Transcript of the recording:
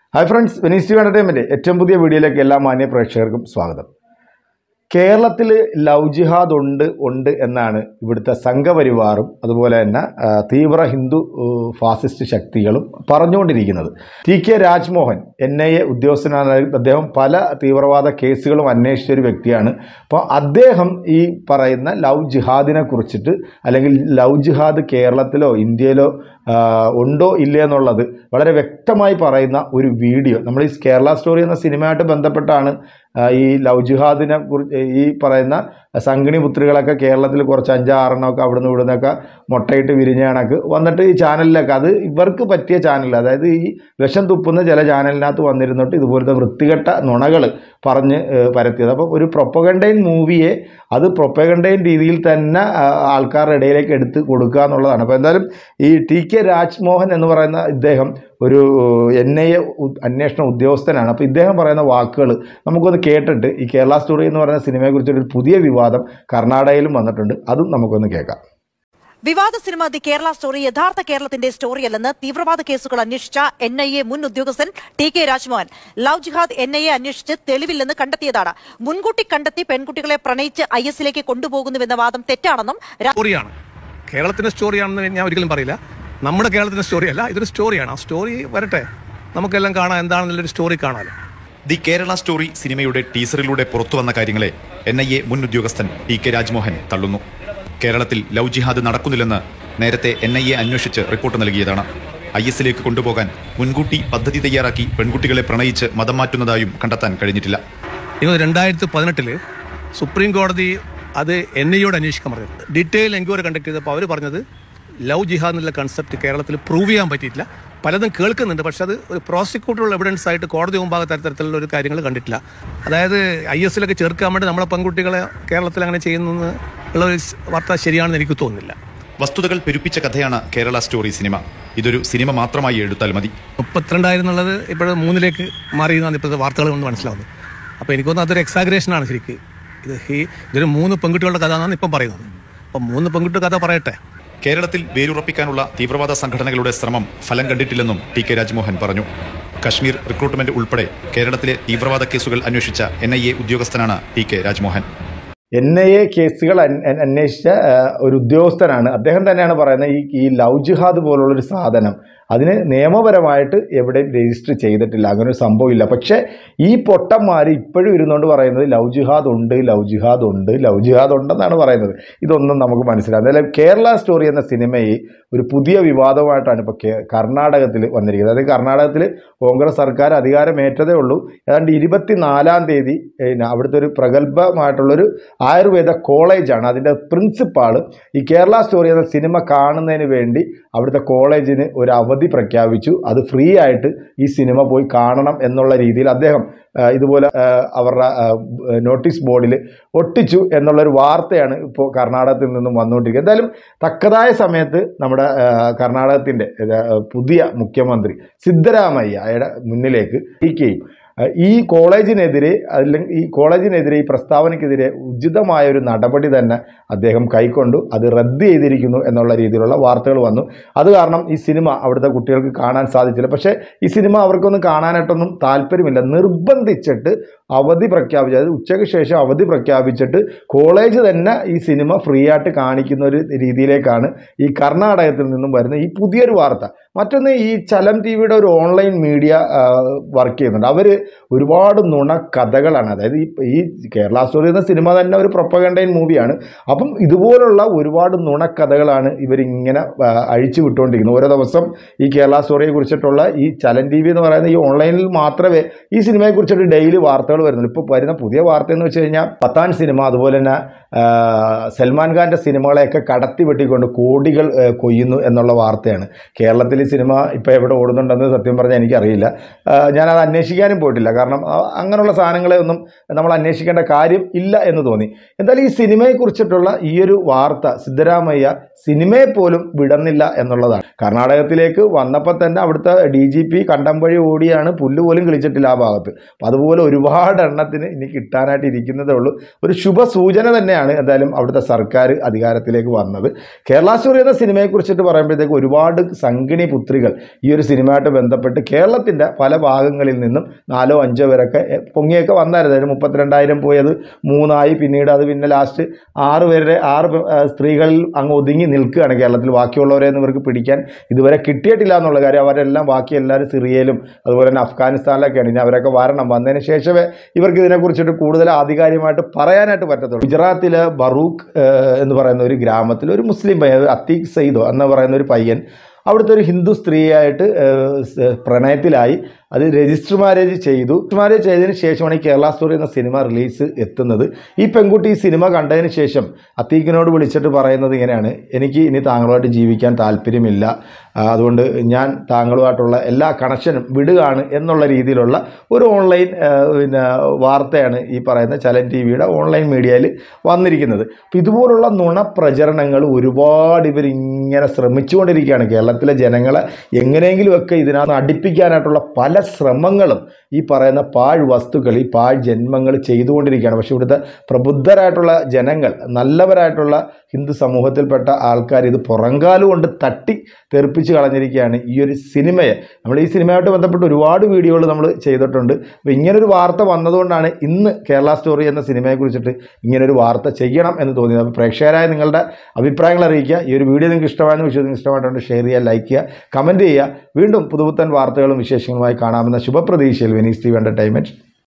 hi friends Venice T entertainment ഏറ്റവും പുതിയ വീഡിയോയിലേക്ക് എല്ലാ മാന്യ പ്രേക്ഷകർക്കും സ്വാഗതം കേരളത്തിൽ ലവ് ജിഹാദ് ഉണ്ട് ഉണ്ട് എന്നാണ് ഇവിടുത്തെ സംഘപരിവാറും അതുപോലെ തന്നെ ആ, തീവ്ര ഹിന്ദു ഏ, ഫാസിസ്റ്റ് ശക്തികളും പറഞ്ഞുകൊണ്ടിരിക്കുന്നത് T K Rajmohan N I A ഉദ്യോഗസ്ഥനാണ് അദ്ദേഹം പല തീവ്രവാദ കേസുകളും അന്വേഷിച്ച ഒരു വ്യക്തിയാണ് അപ്പോൾ അദ്ദേഹം ഈ പറയുന്ന ലവ് ജിഹാദിനെ കുറിച്ചിട്ട് അല്ലെങ്കിൽ ലവ് ജിഹാദ് കേരളത്തിലോ ഇന്ത്യയിലോ ആ, ഉണ്ടോ ഇല്ലേ എന്നുള്ളത് വളരെ വ്യക്തമായി പറയുന്ന ഒരു വീഡിയോ നമ്മൾ ഈ കേരള സ്റ്റോറി എന്ന സിനിമയായിട്ട് ബന്ധപ്പെട്ടാണ് ആ, ഈ ലവ് ജിഹാദിനെ കുറിച്ച് ഈ പറയുന്ന സംഗണി പുത്രികളൊക്കെ കേരളത്തിൽ കുറച്ച് അഞ്ചാറെണ്ണമൊക്കെ അവിടുന്ന് ഇവിടുന്നൊക്കെ മുട്ടയിട്ട് വിരിഞ്ഞ കണക്ക് വന്നിട്ട് ഈ ചാനലിലൊക്കെ അത് ഇവർക്ക് പറ്റിയ ചാനൽ അതായത് ഈ വിഷം തുപ്പുന്ന ചില ചാനലിനകത്ത് വന്നിരുന്നിട്ട് ഇതുപോലത്തെ വൃത്തികെട്ട നുണകൾ പറഞ്ഞ് ഏഹ്, പരത്തിയത് അപ്പോൾ ഒരു പ്രൊപ്പഗണ്ടൈൻ മൂവിയെ അത് പ്രൊപ്പഗണ്ടൈൻ രീതിയിൽ തന്നെ ആ, ആൾക്കാരുടെ ഇടയിലേക്ക് എടുത്ത് കൊടുക്കുക എന്നുള്ളതാണ് അപ്പോൾ എന്തായാലും ഈ ടി കെ രാജ്മോഹൻ എന്ന് പറയുന്ന ഇദ്ദേഹം ഒരു എൻ ഐ എ അന്വേഷണ ഉദ്യോഗസ്ഥനാണ് അപ്പോൾ ഇദ്ദേഹം പറയുന്ന വാക്കുകൾ നമുക്കൊന്ന് കേട്ടിട്ട് ഈ കേരള സ്റ്റോറി എന്ന് പറയുന്ന സിനിമയെക്കുറിച്ചൊരു പുതിയ വിവാദം കർണാടകയിലും വന്നിട്ടുണ്ട് അതും നമുക്കൊന്ന് കേൾക്കാം വിവാദ സിനിമ ദി കേരള സ്റ്റോറി യഥാർത്ഥ കേരളത്തിന്റെ സ്റ്റോറിയല്ലെന്ന് തീവ്രവാദ കേസുകൾ അന്വേഷിച്ച എൻ ഐ എ മുൻ ഉദ്യോഗസ്ഥൻ T K Rajmohan love jihad N I A അന്വേഷിച്ച് തെളിവില്ലെന്ന് കണ്ടെത്തിയതാണ് മുൻകൂട്ടി കണ്ടെത്തി പെൺകുട്ടികളെ പ്രണയിച്ച് ഐ എസിലേക്ക് കൊണ്ടുപോകുന്നുവെന്ന വാദം തെറ്റാണെന്നും രാ- സ്റ്റോറിയാണ് കേരളത്തിന്റെ സ്റ്റോറിയാണെന്ന് ഞാൻ ഒരിക്കലും പറയില്ല നമ്മുടെ കേരളത്തിന്റെ സ്റ്റോറിയല്ല ഇതൊരു സ്റ്റോറിയാണ് ആ സ്റ്റോറി വരട്ടെ നമുക്കെല്ലാം കാണാം എന്താണെന്നുള്ളൊരു സ്റ്റോറി കാണാമല്ലോ ദി കേരള സ്റ്റോറി സിനിമയുടെ ടീസറിലൂടെ പുറത്തുവന്ന കാര്യങ്ങളെ എൻ ഐ എ മുൻ ഉദ്യോഗസ്ഥൻ ടി കെ രാജ്മോഹൻ തള്ളുന്നു കേരളത്തിൽ ലവ് ജിഹാദ് നടക്കുന്നില്ലെന്ന് നേരത്തെ എൻ ഐ എ അന്വേഷിച്ച് റിപ്പോർട്ട് നൽകിയതാണ് ഐ എസിലേക്ക് കൊണ്ടുപോകാൻ മുൻകൂട്ടി പദ്ധതി തയ്യാറാക്കി പെൺകുട്ടികളെ പ്രണയിച്ച് മതം മാറ്റുന്നതായും കണ്ടെത്താൻ കഴിഞ്ഞിട്ടില്ല ഇനി രണ്ടായിരത്തി പതിനെട്ടില് സുപ്രീം കോടതി അത് എൻ ഐയോട് അന്വേഷിക്കാൻ പറഞ്ഞത് ഡീറ്റെയിൽ എൻക്വയറി കണ്ടക്ട് ചെയ്തപ്പോൾ അവർ പറഞ്ഞത് ലവ് ജിഹാദ് എന്നുള്ള കൺസെപ്റ്റ് കേരളത്തിൽ പ്രൂവ് ചെയ്യാൻ പറ്റിയിട്ടില്ല പലതും കേൾക്കുന്നുണ്ട് പക്ഷെ അത് ഒരു പ്രോസിക്യൂട്ടറുള്ള എവിഡൻസ് ആയിട്ട് കോടതി മുമ്പാകെ തരത്തിലുള്ള ഒരു കാര്യങ്ങൾ കണ്ടിട്ടില്ല അതായത് ഐ എസിലൊക്കെ ചേർക്കാൻ വേണ്ടി നമ്മളെ പെൺകുട്ടികളെ കേരളത്തിൽ അങ്ങനെ ചെയ്യുന്നു ഉള്ള ഒരു വാർത്ത ശരിയാണെന്ന് എനിക്ക് തോന്നുന്നില്ല വസ്തുതകൾ പെരുപ്പിച്ച കഥയാണ് കേരള സ്റ്റോറി സിനിമ ഇതൊരു സിനിമ മാത്രമായി എടുത്താൽ മതി മുപ്പത്തിരണ്ടായിരുന്നുള്ളത് ഇപ്പോൾ മൂന്നിലേക്ക് മാറി എന്നാണ് ഇപ്പോഴത്തെ വാർത്തകൾ കൊണ്ട് മനസ്സിലാവുന്നത് അപ്പോൾ എനിക്ക് തോന്നുന്നു അതൊരു എക്സാഗ്രേഷനാണ് ശരിക്ക് ഇത് ഈ ഇതൊരു മൂന്ന് പെൺകുട്ടികളുടെ കഥ എന്നാണ് ഇപ്പം പറയുന്നത് അപ്പം മൂന്ന് പെൺകുട്ടിയുടെ കഥ പറയട്ടെ കേരളത്തിൽ വേരുറപ്പിക്കാനുള്ള തീവ്രവാദ സംഘടനകളുടെ ശ്രമം ഫലം കണ്ടിട്ടില്ലെന്നും ടി കെ രാജ്മോഹൻ പറഞ്ഞു കശ്മീർ റിക്രൂട്ട്മെന്റ് ഉൾപ്പെടെ കേരളത്തിലെ തീവ്രവാദ കേസുകൾ അന്വേഷിച്ച എൻ ഐ എ ഉദ്യോഗസ്ഥനാണ് T K Rajmohan N I A കേസുകൾ അൻ- അൻ- അന്വേഷിച്ച ആ, ഒരു ഉദ്യോഗസ്ഥനാണ് അദ്ദേഹം തന്നെയാണ് പറയുന്നത് ഈ ഈ ലവ് ജിഹാദ് പോലുള്ളൊരു സാധനം അതിന് നിയമപരമായിട്ട് എവിടെയും രജിസ്റ്റർ ചെയ്തിട്ടില്ല അങ്ങനെ ഒരു സംഭവമില്ല പക്ഷേ ഈ പൊട്ടന്മാർ ഇപ്പോഴും ഇരുന്നുകൊണ്ട് പറയുന്നത് ലവ് ജിഹാദ് ഉണ്ട് ലവ് ജിഹാദ് ഉണ്ട് ലവ് ജിഹാദ് ഉണ്ടെന്നാണ് പറയുന്നത് ഇതൊന്നും നമുക്ക് മനസ്സിലാകും അതായത് കേരള സ്റ്റോറി എന്ന സിനിമയെ ഒരു പുതിയ വിവാദമായിട്ടാണ് ഇപ്പോൾ കേ കർണാടകത്തിൽ വന്നിരിക്കുന്നത് അതായത് കർണാടകത്തിൽ കോൺഗ്രസ് സർക്കാർ അധികാരമേറ്റതേ ഉള്ളൂ ഏതാണ്ട് ഇരുപത്തിനാലാം തീയതി പിന്നെ അവിടുത്തെ ഒരു പ്രഗത്ഭമായിട്ടുള്ളൊരു ആയുർവേദ കോളേജാണ് അതിൻ്റെ പ്രിൻസിപ്പാൾ ഈ കേരള സ്റ്റോറി എന്ന സിനിമ കാണുന്നതിന് വേണ്ടി അവിടുത്തെ കോളേജിന് ഒരു അവധി പ്രഖ്യാപിച്ചു അത് ഫ്രീ ആയിട്ട് ഈ സിനിമ പോയി കാണണം എന്നുള്ള രീതിയിൽ അദ്ദേഹം ആ, ഇതുപോലെ ആ, അവരുടെ ആ, നോട്ടീസ് ബോർഡിൽ ഒട്ടിച്ചു എന്നുള്ളൊരു വാർത്തയാണ് ഇപ്പോൾ കർണാടകത്തിൽ നിന്നും വന്നുകൊണ്ടിരിക്കുന്നത് എന്തായാലും തക്കതായ സമയത്ത് നമ്മുടെ ആ, കർണാടകത്തിൻ്റെ ആ, പുതിയ മുഖ്യമന്ത്രി സിദ്ധരാമയ്യയുടെ മുന്നിലേക്ക് ഇരിക്കുകയും ആ, ഈ കോളേജിനെതിരെ അല്ലെങ്കിൽ ഈ കോളേജിനെതിരെ ഈ പ്രസ്താവനയ്ക്കെതിരെ ഉചിതമായ ഒരു നടപടി തന്നെ അദ്ദേഹം കൈക്കൊണ്ടു അത് റദ്ദ് ചെയ്തിരിക്കുന്നു എന്നുള്ള രീതിയിലുള്ള വാർത്തകൾ വന്നു അത് കാരണം ഈ സിനിമ അവിടുത്തെ കുട്ടികൾക്ക് കാണാൻ സാധിച്ചില്ല പക്ഷേ ഈ സിനിമ അവർക്കൊന്നും കാണാനായിട്ടൊന്നും താല്പര്യമില്ല നിർബന്ധിച്ചിട്ട് അവധി പ്രഖ്യാപിച്ചു അതായത് ഉച്ചയ്ക്ക് ശേഷം അവധി പ്രഖ്യാപിച്ചിട്ട് കോളേജ് തന്നെ ഈ സിനിമ ഫ്രീ ആയിട്ട് കാണിക്കുന്ന ഒരു രീതിയിലേക്കാണ് ഈ കർണാടകത്തിൽ നിന്നും വരുന്ന ഈ പുതിയൊരു വാർത്ത മറ്റൊന്ന് ഈ ചലം ടി വിയുടെ ഒരു ഓൺലൈൻ മീഡിയ വർക്ക് ചെയ്യുന്നുണ്ട് അവർ ഒരുപാട് നുണ കഥകളാണ് അതായത് ഈ ഈ കേരള സ്റ്റോറി എന്ന സിനിമ തന്നെ ഒരു പ്രൊപ്പഗണ്ടൈൻ മൂവിയാണ് അപ്പം ഇതുപോലുള്ള ഒരുപാട് നുണക്കഥകളാണ് ഇവരിങ്ങനെ ആ, അഴിച്ചു വിട്ടുകൊണ്ടിരിക്കുന്നത് ഓരോ ദിവസം ഈ കേരള സ്റ്റോറിയെ കുറിച്ചിട്ടുള്ള ഈ ചലൻ ടി വി എന്ന് പറയുന്ന ഈ ഓൺലൈനിൽ മാത്രമേ ഈ സിനിമയെ കുറിച്ചിട്ട് ഡെയിലി വാർത്തകൾ വരുന്നുള്ളൂ ഇപ്പോൾ വരുന്ന പുതിയ വാർത്ത എന്ന് വെച്ച് കഴിഞ്ഞാൽ പത്താൻ സിനിമ അതുപോലെ തന്നെ ആ, സൽമാൻ ഖാൻ്റെ സിനിമകളെയൊക്കെ കടത്തി വെട്ടിക്കൊണ്ട് കോടികൾ ആ, കൊയ്യുന്നു എന്നുള്ള വാർത്തയാണ് കേരളത്തിൽ ഈ സിനിമ ഇപ്പോൾ എവിടെ ഓടുന്നുണ്ടെന്ന് സത്യം പറഞ്ഞാൽ എനിക്കറിയില്ല ആ, ഞാനത് അന്വേഷിക്കാനും പോയിട്ടില്ല കാരണം ആ, അങ്ങനെയുള്ള സാധനങ്ങളെ ഒന്നും നമ്മൾ അന്വേഷിക്കേണ്ട കാര്യം ഇല്ല എന്ന് തോന്നി എന്തായാലും ഈ സിനിമയെക്കുറിച്ചിട്ടുള്ള ഈ ഒരു വാർത്ത സിദ്ധരാമയ്യ സിനിമയെ പോലും വിടുന്നില്ല എന്നുള്ളതാണ് കർണാടകത്തിലേക്ക് വന്നപ്പോൾ തന്നെ അവിടുത്തെ ഡി ജി പി കണ്ടം വഴി ഓടിയാണ് പുല്ല് പോലും കിളിച്ചിട്ടില്ല ആ ഭാഗത്ത് അപ്പം അതുപോലെ ഒരുപാട് ഒരുപാട് എണ്ണത്തിന് ഇനി കിട്ടാനായിട്ട് ഇരിക്കുന്നതേ ഉള്ളൂ ഒരു ശുഭസൂചന തന്നെയാണ് എന്തായാലും അവിടുത്തെ സർക്കാർ അധികാരത്തിലേക്ക് വന്നത് കേരള സ്റ്റോറി എന്ന സിനിമയെക്കുറിച്ചിട്ട് പറയുമ്പോഴത്തേക്ക് ഒരുപാട് സംഗിണി പുത്രികൾ ഈ ഒരു സിനിമയായിട്ട് ബന്ധപ്പെട്ട് കേരളത്തിൻ്റെ പല ഭാഗങ്ങളിൽ നിന്നും നാലോ അഞ്ചോ പേരൊക്കെ എ, പൊങ്ങിയൊക്കെ വന്നായിരുന്നു അതിന് മുപ്പത്തിരണ്ടായിരം പോയത് മൂന്നായി പിന്നീട് അത് പിന്നെ ലാസ്റ്റ് ആറ് പേരുടെ ആറ് പേ- ആ, സ്ത്രീകളിൽ അങ്ങ് ഒതുങ്ങി നിൽക്കുകയാണ് കേരളത്തിൽ ബാക്കിയുള്ളവരെ ഒന്നും ഇവർക്ക് പിടിക്കാൻ ഇതുവരെ കിട്ടിയിട്ടില്ല എന്നുള്ള കാര്യം അവരെല്ലാം ബാക്കി എല്ലാവരും സിറിയയിലും അതുപോലെ തന്നെ അഫ്ഗാനിസ്ഥാനിലൊക്കെയാണ് ഇനി അവരൊക്കെ വരണം വന്നതിന് ശേഷമേ ഇവർക്ക് ഇതിനെക്കുറിച്ചിട്ട് കൂടുതൽ ആധികാരികമായിട്ട് പറയാനായിട്ട് പറ്റത്തുള്ളൂ ഗുജറാത്തിലെ ബറൂഖ് ഏഹ്, എന്ന് പറയുന്ന ഒരു ഗ്രാമത്തിൽ ഒരു മുസ്ലിം പയ്യൻ അത്തീഖ് സയ്യിദോ എന്ന് പറയുന്ന ഒരു പയ്യൻ അവിടുത്തെ ഒരു ഹിന്ദു സ്ത്രീയായിട്ട് ഏഹ്, സ് പ്രണയത്തിലായി അത് രജിസ്റ്റർ മാരേജ് ചെയ്തു മാരേജ് ചെയ്തതിന് ശേഷമാണ് ഈ കേരള സ്റ്റോറി എന്ന സിനിമ റിലീസ് എത്തുന്നത് ഈ പെൺകുട്ടി ഈ സിനിമ കണ്ടതിന് ശേഷം അത്തീഖിനോട് വിളിച്ചിട്ട് പറയുന്നത് ഇങ്ങനെയാണ് എനിക്ക് ഇനി താങ്കളുമായിട്ട് ജീവിക്കാൻ താല്പര്യമില്ല ആ, അതുകൊണ്ട് ഞാൻ താങ്കളുമായിട്ടുള്ള എല്ലാ കണക്ഷനും വിടുകയാണ് എന്നുള്ള രീതിയിലുള്ള ഒരു ഓൺലൈൻ ആ, പിന്നെ വാർത്തയാണ് ഈ പറയുന്ന ചലൻ ടി വിയുടെ ഓൺലൈൻ മീഡിയയിൽ വന്നിരിക്കുന്നത് അപ്പോൾ ഇതുപോലുള്ള നുണപ്രചരണങ്ങൾ ഒരുപാട് ഇവർ ഇങ്ങനെ ശ്രമിച്ചുകൊണ്ടിരിക്കുകയാണ് കേരളത്തിലെ ജനങ്ങളെ എങ്ങനെയെങ്കിലുമൊക്കെ ഇതിനകത്ത് അടുപ്പിക്കാനായിട്ടുള്ള പല ശ്രമങ്ങളും ഈ പറയുന്ന പാഴ് വസ്തുക്കൾ ഈ പാഴ് ജന്മങ്ങൾ ചെയ്തുകൊണ്ടിരിക്കുകയാണ് പക്ഷേ ഇവിടുത്തെ പ്രബുദ്ധരായിട്ടുള്ള ജനങ്ങൾ നല്ലവരായിട്ടുള്ള ഹിന്ദു സമൂഹത്തിൽപ്പെട്ട ആൾക്കാർ ഇത് പുറങ്കാലം കൊണ്ട് തട്ടി തെറിപ്പിച്ച് കളഞ്ഞിരിക്കുകയാണ് ഈ ഒരു സിനിമയെ നമ്മൾ ഈ സിനിമയായിട്ട് ബന്ധപ്പെട്ട് ഒരുപാട് വീഡിയോകൾ നമ്മൾ ചെയ്തിട്ടുണ്ട് അപ്പോൾ ഇങ്ങനൊരു വാർത്ത വന്നതുകൊണ്ടാണ് ഇന്ന് കേരള സ്റ്റോറി എന്ന സിനിമയെക്കുറിച്ചിട്ട് ഇങ്ങനൊരു വാർത്ത ചെയ്യണം എന്ന് തോന്നിയത് അപ്പോൾ പ്രേക്ഷകരായ നിങ്ങളുടെ അഭിപ്രായങ്ങൾ അറിയിക്കുക ഈ ഒരു വീഡിയോ നിങ്ങൾക്ക് ഇഷ്ടമായെന്ന് വിശ്വസിച്ച് നിങ്ങൾക്ക് ഇഷ്ടമായിട്ടുണ്ട് ഷെയർ ചെയ്യുക ലൈക്ക് ചെയ്യുക കമൻറ്റ് ചെയ്യുക വീണ്ടും പുതുപുത്തൻ വാർത്തകളും വിശേഷങ്ങളുമായി കാണാമെന്ന ശുഭപ്രതീക്ഷയിൽ വെനീസ് ടി വി എൻ്റർടൈൻമെൻറ്റ്